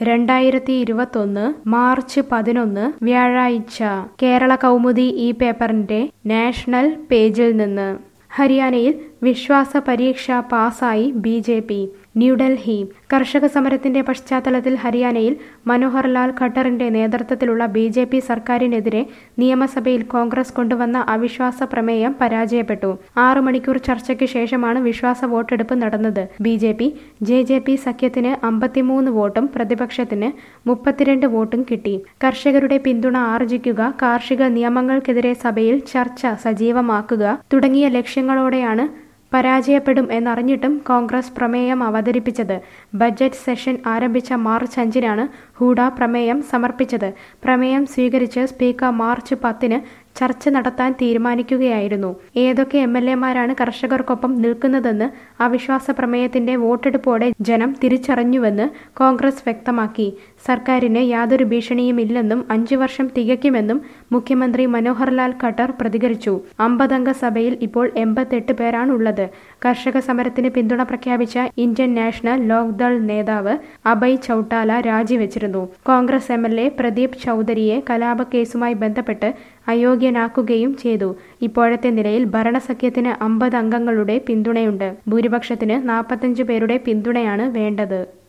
രണ്ടായിരത്തി ഇരുപത്തൊന്ന് മാർച്ച് പതിനൊന്ന് വ്യാഴാഴ്ച കേരള കൗമുദി ഈ പേപ്പറിന്റെ നാഷണൽ പേജിൽ നിന്ന് ഹരിയാനയിൽ വിശ്വാസ പരീക്ഷ പാസായി ബി ജെ പി ന്യൂഡൽഹി കർഷക സമരത്തിന്റെ പശ്ചാത്തലത്തിൽ ഹരിയാനയിൽ മനോഹർ ലാൽ ഖട്ടറിന്റെ നേതൃത്വത്തിലുള്ള ബി ജെ പി സർക്കാരിനെതിരെ നിയമസഭയിൽ കോൺഗ്രസ് കൊണ്ടുവന്ന അവിശ്വാസ പ്രമേയം പരാജയപ്പെട്ടു ആറു മണിക്കൂർ ചർച്ചയ്ക്ക് ശേഷമാണ് വിശ്വാസ വോട്ടെടുപ്പ് നടന്നത് B J P J J P സഖ്യത്തിന് അമ്പത്തിമൂന്ന് വോട്ടും പ്രതിപക്ഷത്തിന് മുപ്പത്തിരണ്ട് വോട്ടും കിട്ടി കർഷകരുടെ പിന്തുണ ആർജിക്കുക കാർഷിക നിയമങ്ങൾക്കെതിരെ സഭയിൽ ചർച്ച സജീവമാക്കുക തുടങ്ങിയ ലക്ഷ്യങ്ങളോടെയാണ് പരാജയപ്പെടും എന്നറിഞ്ഞിട്ടും കോൺഗ്രസ് പ്രമേയം അവതരിപ്പിച്ചത് ബജറ്റ് സെഷൻ ആരംഭിച്ച മാർച്ച് അഞ്ചിനാണ് ഹൂഡ പ്രമേയം സമർപ്പിച്ചത് പ്രമേയം സ്വീകരിച്ച് സ്പീക്കർ മാർച്ച് പത്തിന് ചർച്ച നടത്താൻ തീരുമാനിക്കുകയായിരുന്നു ഏതൊക്കെ എം എൽ എമാരാണ് കർഷകർക്കൊപ്പം നിൽക്കുന്നതെന്ന് അവിശ്വാസ പ്രമേയത്തിന്റെ വോട്ടെടുപ്പോടെ ജനം തിരിച്ചറിഞ്ഞുവെന്ന് കോൺഗ്രസ് വ്യക്തമാക്കി സർക്കാരിന് യാതൊരു ഭീഷണിയുമില്ലെന്നും അഞ്ചു വർഷം തികയ്ക്കുമെന്നും മുഖ്യമന്ത്രി മനോഹർ ലാൽ ഖട്ടർ പ്രതികരിച്ചു അമ്പതംഗ സഭയിൽ ഇപ്പോൾ എൺപത്തെട്ട് പേരാണുള്ളത് കർഷക സമരത്തിന് പിന്തുണ പ്രഖ്യാപിച്ച ഇന്ത്യൻ നാഷണൽ ലോക്ദൾ നേതാവ് അഭയ് ചൌട്ടാല രാജിവെച്ചിരുന്നു Congress M L A Pradeep ചൌധരിയെ കലാപക്കേസുമായി ബന്ധപ്പെട്ട് അയോഗ്യനാക്കുകയും ചെയ്തു ഇപ്പോഴത്തെ നിലയിൽ ഭരണസഖ്യത്തിന് അമ്പത് അംഗങ്ങളുടെ പിന്തുണയുണ്ട് ഭൂരിപക്ഷത്തിന് നാൽപ്പത്തഞ്ച് പേരുടെ പിന്തുണയാണ് വേണ്ടത്